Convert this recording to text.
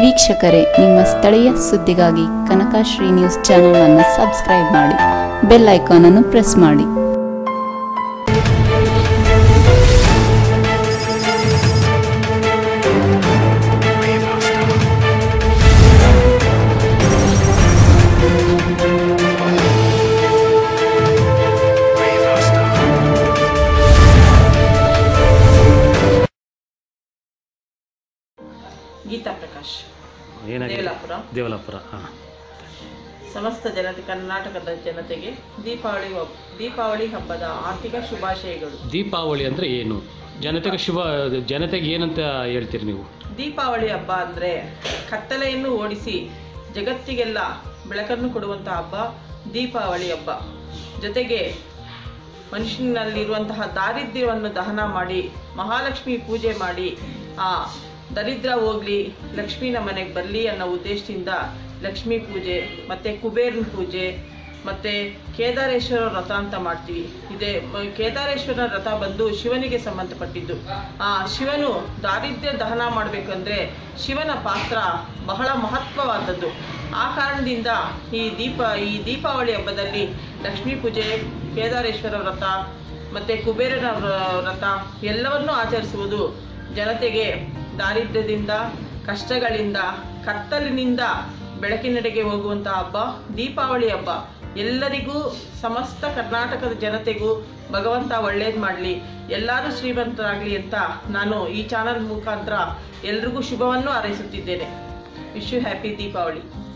ವೀಕ್ಷಕರೇ ನಿಮ್ಮ ಸ್ಥಳೀಯ ಸುದ್ದಿಗಾಗಿ ಕನಕಶ್ರೀ ನ್ಯೂಸ್ ಚಾನೆಲ್ ಅನ್ನು ಸಬ್ಸ್ಕ್ರೈಬ್ ಮಾಡಿ ಬೆಲ್ ಐಕಾನ್ ಅನ್ನು ಪ್ರೆಸ್ ಮಾಡಿ ಗೀತಾ ಪ್ರಕಾಶ್ ಏನಾಗಿದೆ ದೇವಲಾಪುರ ದೇವಲಾಪುರ ಹಾಂ ಸಮಸ್ತ ಜನತೆ ಕರ್ನಾಟಕದ ಜನತೆಗೆ ದೀಪಾವಳಿ ಹಬ್ಬ- ದೀಪಾವಳಿ ಹಬ್ಬದ ಆರ್ಥಿಕ ಶುಭಾಶಯಗಳು ದೀಪಾವಳಿ ಅಂದರೆ ಏನು ಜನತೆಗೆ ಶುಭ ಜನತೆಗೆ ಏನಂತ ಹೇಳ್ತೀರಿ ನೀವು ದೀಪಾವಳಿ ಹಬ್ಬ ಅಂದರೆ ಕತ್ತಲೆಯನ್ನು ಓಡಿಸಿ ಜಗತ್ತಿಗೆಲ್ಲ ಬೆಳಕನ್ನು ಕೊಡುವಂಥ ಹಬ್ಬ ದೀಪಾವಳಿ ಹಬ್ಬ ಜೊತೆಗೆ ಮನುಷ್ಯನಲ್ಲಿರುವಂತಹ ದಾರಿದ್ರ್ಯವನ್ನು ದಹನ ಮಾಡಿ ಮಹಾಲಕ್ಷ್ಮಿ ಪೂಜೆ ಮಾಡಿ ಆ ದರಿದ್ರ ಹೋಗ್ಲಿ ಲಕ್ಷ್ಮಿ ನಮ್ಮ ಮನೆಗೆ ಬರಲಿ ಅನ್ನೋ ಉದ್ದೇಶದಿಂದ ಲಕ್ಷ್ಮೀ ಪೂಜೆ ಮತ್ತು ಕುಬೇರನ ಪೂಜೆ ಮತ್ತು ಕೇದಾರೇಶ್ವರ ವ್ರತ ಅಂತ ಮಾಡ್ತೀವಿ ಇದೆ ಮ- ಕೇದಾರೇಶ್ವರ ವ್ರತ ಬಂದು ಶಿವನಿಗೆ ಸಂಬಂಧಪಟ್ಟಿದ್ದು ಆ ಶಿವನು ದಾರಿದ್ರ್ಯ ದಹನ ಮಾಡಬೇಕಂದ್ರೆ ಶಿವನ ಪಾತ್ರ ಬಹಳ ಮಹತ್ವವಾದದ್ದು ಆ ಕಾರಣದಿಂದ ಈ ದೀಪ ಈ ದೀಪಾವಳಿ ಹಬ್ಬದಲ್ಲಿ ಲಕ್ಷ್ಮೀ ಪೂಜೆ ಕೇದಾರೇಶ್ವರ ವ್ರತ ಮತ್ತು ಕುಬೇರನ ವ್ರ- ವ್ರತ ಎಲ್ಲವನ್ನೂ ಆಚರಿಸುವುದು ಜನತೆಗೆ ದಾರಿದ್ರ್ಯದಿಂದ ಕಷ್ಟಗಳಿಂದ ಕತ್ತಲಿನಿಂದ ಬೆಳಕಿನೆಡೆಗೆ ಹೋಗುವಂಥ ಹಬ್ಬ ದೀಪಾವಳಿ ಹಬ್ಬ ಎಲ್ಲರಿಗೂ ಸಮಸ್ತ ಕರ್ನಾಟಕದ ಜನತೆಗೂ ಭಗವಂತ ಒಳ್ಳೇದು ಮಾಡಲಿ ಎಲ್ಲರೂ ಶ್ರೀಮಂತರಾಗಲಿ ಅಂತ ನಾನು ಈ ಚಾನಲ್ ಮುಖಾಂತರ ಎಲ್ರಿಗೂ ಶುಭವನ್ನು ಹಾರೈಸುತ್ತಿದ್ದೇನೆ ವಿಶ್ ಯು ಹ್ಯಾಪಿ ದೀಪಾವಳಿ